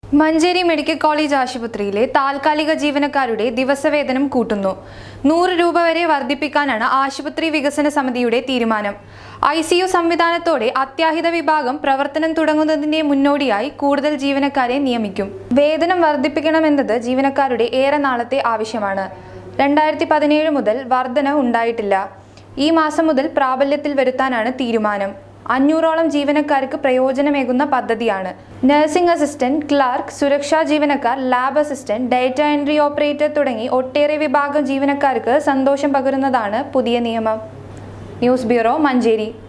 Manjeri medical college ആശുപത്രിയിലെ താൽക്കാലിക ജീവനക്കാരുടെ ദിവസവേതനം കൂട്ടുന്നു നൂറ് രൂപ വരെ വർദ്ധിപ്പിക്കാനാണ് ആശുപത്രി വികസന സമിതിയുടെ തീരുമാനം ഐ സി യു സംവിധാനത്തോടെ അത്യാഹിത വിഭാഗം പ്രവർത്തനം തുടങ്ങുന്നതിന്റെ മുന്നോടിയായി കൂടുതൽ ജീവനക്കാരെ നിയമിക്കും വേതനം വർദ്ധിപ്പിക്കണമെന്നത് ജീവനക്കാരുടെ ഏറെ നാളത്തെ ആവശ്യമാണ് രണ്ടായിരത്തി പതിനേഴ് മുതൽ വർധന ഉണ്ടായിട്ടില്ല ഈ മാസം മുതൽ പ്രാബല്യത്തിൽ വരുത്താനാണ് തീരുമാനം അഞ്ഞൂറോളം ജീവനക്കാർക്ക് പ്രയോജനമേകുന്ന പദ്ധതിയാണ് നഴ്സിംഗ് അസിസ്റ്റന്റ് ക്ലാർക്ക് സുരക്ഷാ ജീവനക്കാർ lab assistant data entry operator തുടങ്ങി ഒട്ടേറെ വിഭാഗം ജീവനക്കാർക്ക് സന്തോഷം പകരുന്നതാണ് പുതിയ നിയമം ന്യൂസ് ബ്യൂറോ മഞ്ചേരി